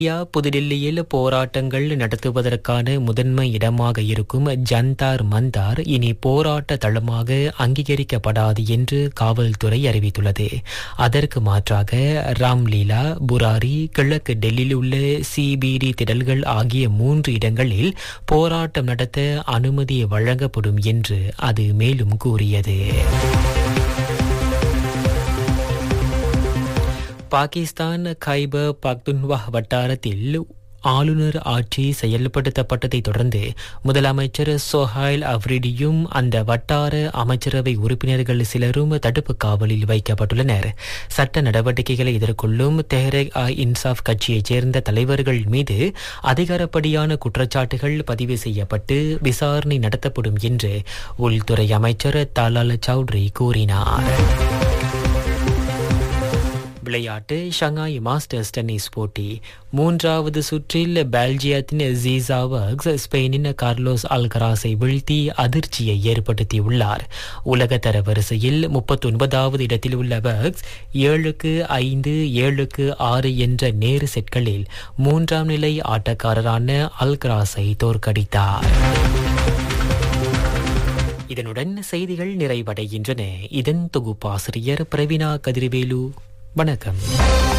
India புதுடில்லியில் போராட்டங்கள் நடத்துவதற்கான முதன்மை இடமாக இருக்கும் ஜந்தார் மந்தார் இனி போராட்ட தளமாக அங்கீகரிக்கப்படாது என்று காவல்துறை அறிவித்துள்ளது அதற்கு மாற்றாக ராம்லீலா புராரி கிழக்கு டெல்லியில் உள்ள சிபிடி திடல்கள் ஆகிய மூன்று இடங்களில் போராட்டம் நடத்த அனுமதி வழங்கப்படும் என்று அது மேலும் கூறியது பாகிஸ்தான் கைபர் பக்துன்வா வட்டாரத்தில் ஆளுநர் ஆட்சி செயல்படுத்தப்பட்டதை தொடர்ந்து முதலமைச்சர் சோஹைல் அவ்ரிடியும் அந்த வட்டார அமைச்சரவை உறுப்பினர்கள் சிலரும் தடுப்பு காவலில் வைக்கப்பட்டுள்ளனர் சட்ட நடவடிக்கைகளை எதிர்கொள்ளும் தெஹ்ரேக் ஆ இன்சாஃப் கட்சியைச் சேர்ந்த தலைவர்கள் மீது அதிகாரப்படியான குற்றச்சாட்டுகள் பதிவு செய்யப்பட்டு விசாரணை நடத்தப்படும் என்று உள்துறை அமைச்சர் தலால் சௌத்ரி கூறினார் விளையாட்டு ஷங்காய் மாஸ்டர்ஸ் டென்னிஸ் போட்டி மூன்றாவது சுற்றில் பெல்ஜியத்தின் ஜீசா வர்க்ஸ் ஸ்பெயினின் கார்லோஸ் அல்கராஸை வீழ்த்தி அதிர்ச்சியை ஏற்படுத்தியுள்ளார் உலகத்தர வரிசையில் முப்பத்தொன்பதாவது இடத்தில் உள்ள வர்க்ஸ் ஏழுக்கு ஐந்து ஏழுக்கு ஆறு என்ற நேரு செட்களில் மூன்றாம் நிலை ஆட்டக்காரரான அல்கராஸை தோற்கடித்தார் இதனுடன் செய்திகள் நிறைவடைகின்றன இதன் தொகுப்பாசிரியர் பிரவீனா கதிர்வேலு வணக்கம்